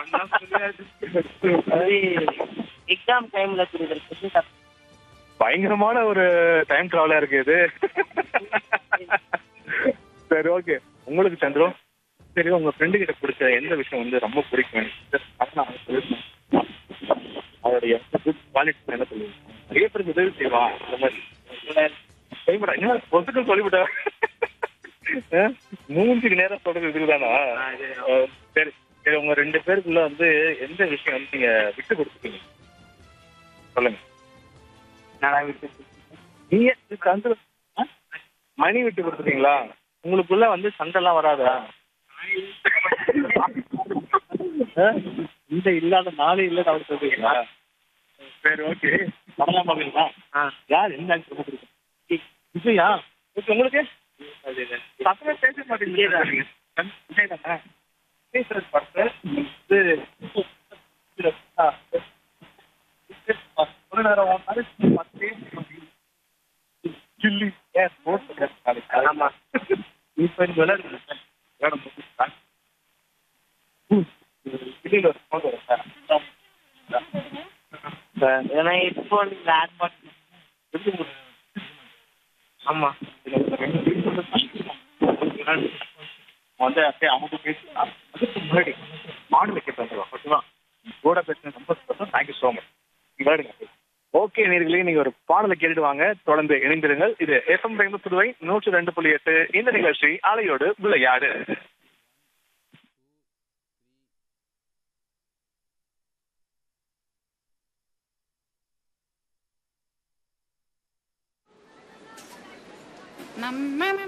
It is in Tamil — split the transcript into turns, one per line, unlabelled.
எக்ஸாம் டைம்ல கொடுக்குறது
பயங்கரமான ஒரு டைம் டிராவலா இருக்கு இது சரி ஓகே உங்களுக்கு சந்திரு சரி உங்க ஃப்ரெண்டு கிட்ட பிடிச்ச எந்த விஷயம் வந்து ரொம்ப பிடிக்கும் எனக்கு அது நான் சொல்லிருந்தேன். அவருடைய குட் குவாலிட்டி என்ன சொல்லுவீங்க நிறைய பேருக்கு உதவி செய்வா இந்த மாதிரி செய்யப்படா என்ன பொசுக்கு சொல்லிவிட்டா அஹ், மூஞ்சுக்கு நேரம் சொல்றது இதுதானா அஹ், சரி சரி உங்க ரெண்டு பேருக்குள்ள வந்து எந்த விஷயம் வந்து நீங்க விட்டு கொடுத்துருக்கீங்க சொல்லுங்க
நான் விட்டு
நீங்க சந்திர ஆ? மணி விட்டு கொடுத்துட்டீங்களா உங்களுக்குள்ள வந்து சண்டைலாம் வராதா ஆ? இந்த இல்லாத நாளே இல்ல அவர் சொல்றீங்களா சரி ஓகே பண்ணலாம் பாப்பீங்களா
ஆ
யார் எந்த ஆக்டர் ரொம்ப பிடிக்கும் விஜயா ஓகே உங்களுக்கு சத்தமே பேச மாட்டீங்க விஜய் தானே பேசுறது படத்தை இது ஆ, ஒரு நேரம் அது பத்து கில்லி ஏன் ஸ்போர்ட்ஸ்
ஆமா.
இப்ப இந்த விளையாடுங்க சார் விளையாடும் போது சார் கில்லியில் ஒரு ஸ்போர்ட் வரும் சார் சார்
ஏன்னா இப்போ நீங்க ஆட் பண்ண ஆமா
வந்து அப்படியே அவங்க பேசலாம் அதுக்கு முன்னாடி மாடு வைக்க தந்துடுவோம் ஓகேவா கூட பேசுன ரொம்ப சந்தோஷம் தேங்க்யூ ஸோ மச் விளையாடுங்க ஓகே நேர்களே நீங்க ஒரு பாடலை கேட்டுட்டு வாங்க தொடர்ந்து இணைந்திருங்கள் இது எஃப்எம் ரெண்டு புதுவை நூற்று ரெண்டு புள்ளி எட்டு இந்த நிகழ்ச்சி அலையோடு விளையாடு
நம்ம